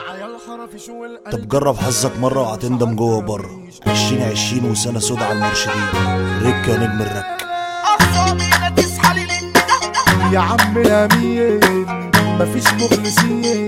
طب جرب حظك مرة وهتندم جوه وبره عشرين عشرين وسنة سودا على المرشدين رك يا نجم الرك يا عم الامين مفيش مخلصين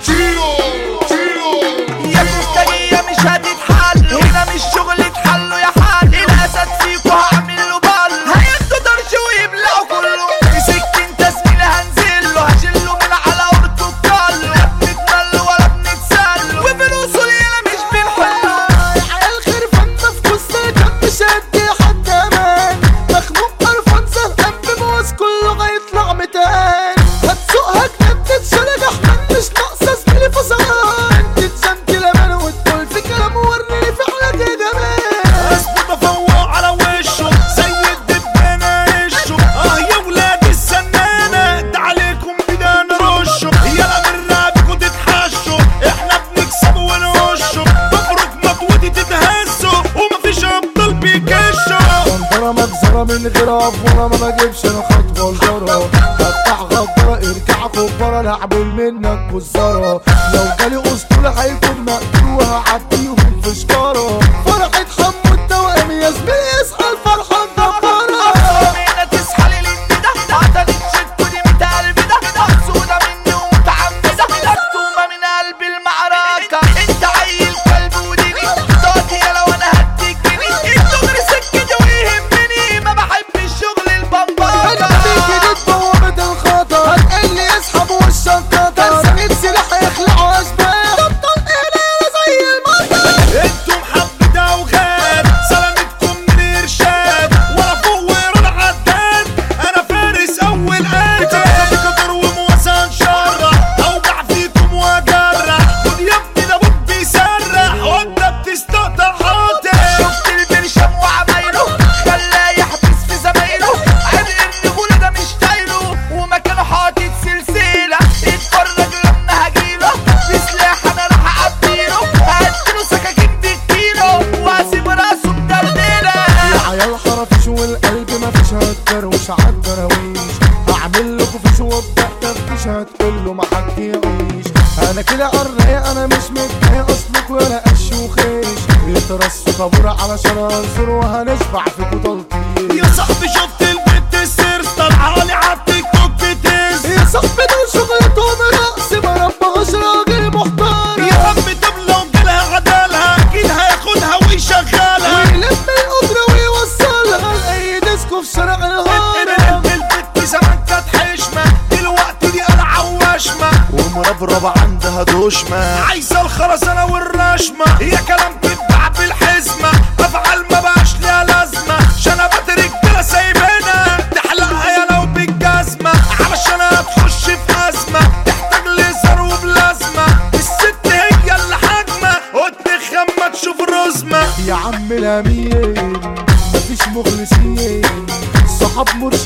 يا مستنية مش هتتحل هنا مش شغل اتحلوا يا حل الاسد فيكوا هعمل له بل هياخدوا درش ويبلعوا كله في سكين تسكين هنزل له هشيله من على اورته الكل لا بنتمل ولا بنتسل وفلوسه لينا مش بنحله عيال خرفان مفكوس كان مش هدي حد امان مخنوق قرفان زهقان بموز كله هيطلع متان هتسوقها جنب تتشرج احمد مش ناقصه زميلي فصلان تتزنك لبن وتقول في كلام وريني فعلك يا جمال اثبت افوق على وشه زي الدبانه عشه اه يا ولاد السنانه ده عليكم بدنا نرشه يلا من رابكوا تتحشوا احنا بنكسب ونوشه مبروك مطوتي تتهزوا ومفيش ابطال بيكشوا غندرة مجزرة من غير افورة ما بجيبش انا خطوة لجرة فتح غدرة ارجع كبرة لعبل منك كزارة لو جالي اسطول هيكون مقتول وهعديهم في شكارة فرحة حمو التوأم يا زميلي اسأل فرحة جبارة هنا تسحلي لان ده عضلة شدكوا دي ميت قلب ده مقصودة مني ومتعمدة مكتومة من قلب المعركة انت عيل كلب وديني صوتي لو انا هديك جنيه الدغري سكتي ويهمني ما بحبش شغل انا البمبارة بيجي جيت بوابة الخطر هتقلي اسحب والشنطة سنيد سلاح يخلعوا اشباح تبطل اهدى زي المطر انتم حبة اوغاد سلامتكم من ارشاد ورا فوق ورا العداد انا فارس اول قاتل بقدر ومواساة شرح اوجع فيكم واجرح خد يا ابني ده بوت بيسرح وانت بتستقطع حاطر شفت البرشام وعمايله خلاه يحبس في زمايله عرق الرجولة ده مش طايله ومكانه حاطط سلسلة اتفرج لما هجيله بسلاح انا راح اعبيله هديله سكاكين بالكيلو واسيب راسه مدردلة عيال حرفيش والقلب مفيش هتدروش عالدراويش هعمل لكم فيش وابدا تفتيش هتقول له ما حد يعيش انا كده قرايق انا مش متضايق اصلك ولا قش وخيش يترصوا طابور علشان انظر وهنشبع فيكوا تلطيش يا صاحبي شفت البنت السير طالعه لي على التيك توك بتز يا صاحبي دول شغلتهم رقص ما ربهاش راجل محترم يا عم طب لو جالها عدالها اكيد هياخدها ويشغلها ويلم القدرة ويوصلها لأي ديسكو في شارع الهرم البنت زمان كانت حشمة دلوقتي دي قلعة ووشمة ومربرب عندها دوشمة عايزة الخرسانة والرشمة هي كلام تتباع بالحزمة أفعال ما بقاش ليها لازمة شنبات رجالة سايبينها تحلقها يا لو بالجزمة علشان هتخش في أزمة تحتاج ليزر وبلازمة الست هي اللي حاجمة وتخمة تشوف رزمة يا عم الأمين مفيش مخلصين صحاب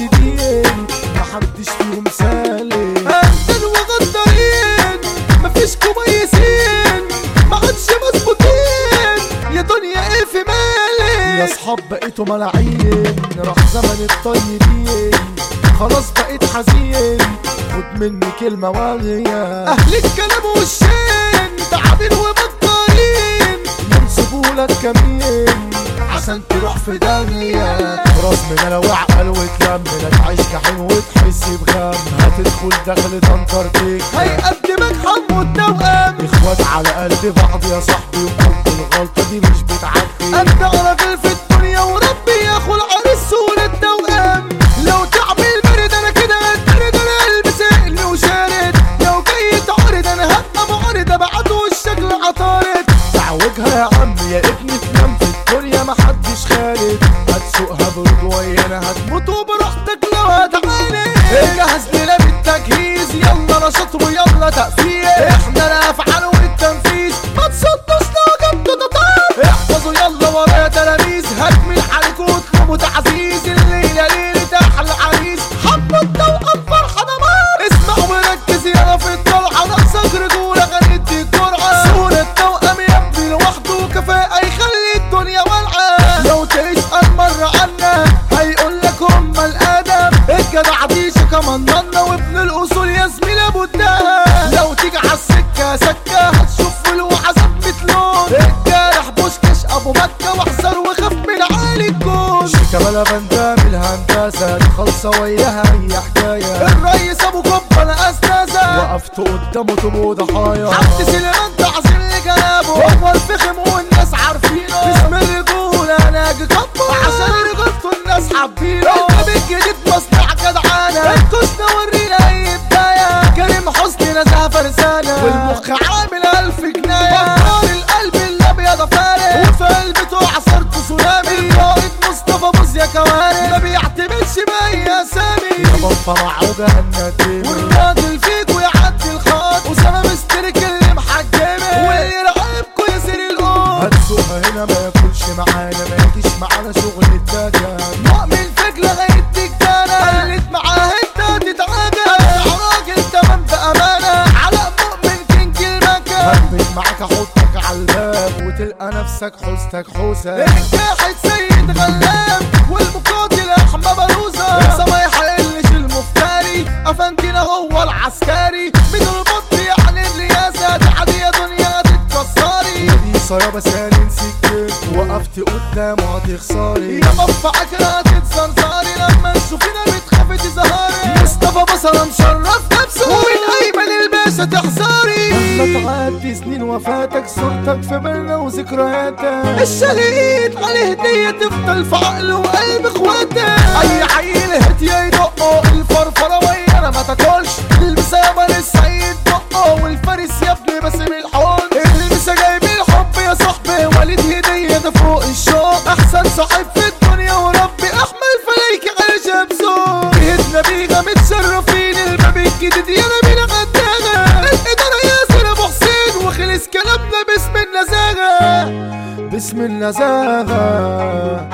مرشدين محدش فيهم سالم أهدن وغدارين مفيش كويسين معادش مظبوطين يا دنيا ايه في مالي يا صحاب بقيتوا ملاعين راح زمن الطيبين خلاص بقيت حزين خد مني كلمة واغية أهل الكلام والشين تعابين وبطالين ينصبوا لك كمين عشان تروح في داهية راس من انا وعقل وتلم لا تعيش كحيم وتحس بغم هتدخل دخل انتاركتيك هيقدمك حمو التوأم اخوات على قلب بعض يا صاحبي وقلب الغلطة دي مش بتعدي ابدع راجل في الدنيا وربي ياخد عريس صورة توأم لو تعمل برد انا كده اتبرد انا قلبي سائل وشارد لو جاي تعرض انا هبقى معرض ابعت والشكل عطارد تعوجها يا عم يا ابني تنام في الدنيا محدش خالد هتسوقها برجوي انا هتموت وبراحتك لو هتعاند اجهز لنا بالتجهيز يلا نشاط ويلا تقفيل احنا الافعال والتنفيذ ما تصدوش لو جبتوا تطار احفظوا يلا ورا ولا بندام الهندسة دي خالصة وياها اي حكاية الريس ابو قبة انا استاذة وقفت قدامه تبقوا ضحايا حد سليمان تعظيم لكلامه هو الفخم والناس عارفينه اسم الرجولة انا اجي قبة عشان رجولته الناس حابينه الباب الجديد مصنع جدعانة الكوسنا ورينا اي بداية كريم حسني نزهة فرسانة والمخ عامل الف جناية بطار القلب الابيض فارق وفي قلبته عصرت تسونامي القائد مصطفى بوز يا كوارث ما بيعتمدش باي اسامي يا بابا معوجة النديم والراجل فيكو يعدي الخط وسما مسترك اللي محجمه واللي راقبكو يسير القوم هتسوقها هنا ما ياكلش معانا ما يجيش معانا شغل الدجا مؤمن فيك لغاية تجانا قلت معاه انت تتعجب راجل تمام بأمانة على مؤمن كينج المكان هبت معاك احطك على الباب وتلقى نفسك حوستك حوسة الجاحد سيد غلام والمقاتل احمى بلوزة لسه ما يحلش المفتري افندينا هو العسكري من البط يعني الرياسة دي عادية دنيا تتكسري دي صيابة سالين سكت وقفت قدامه هتخسري يا بابا عكرة تتزرزري لما تشوفينا بتخافي تزهري مصطفى بصرة مشرف نفسه ومن ايمن الباشا تحذري لما تعدي سنين وفاتك صورتك في بالنا وذكرياتك الشهيد عليه هدية تفضل في عقل وقلب اخواتك اي عيل هدية يدقه الفرفرة ويانا ما تاكلش المسامة للسيد دقه والفارس يا ابني باسم الحوض المسا جايب الحب يا صاحبي وليد هدية ده فوق الشوق احسن صاحب في الدنيا وربي احمل فليك على شمسه بيتنا بيغا متشرفين الباب الجديد يلا بينا غدانا الادارة ياسر ابو حسين وخلص كلامنا باسم النزاهة باسم النزاهة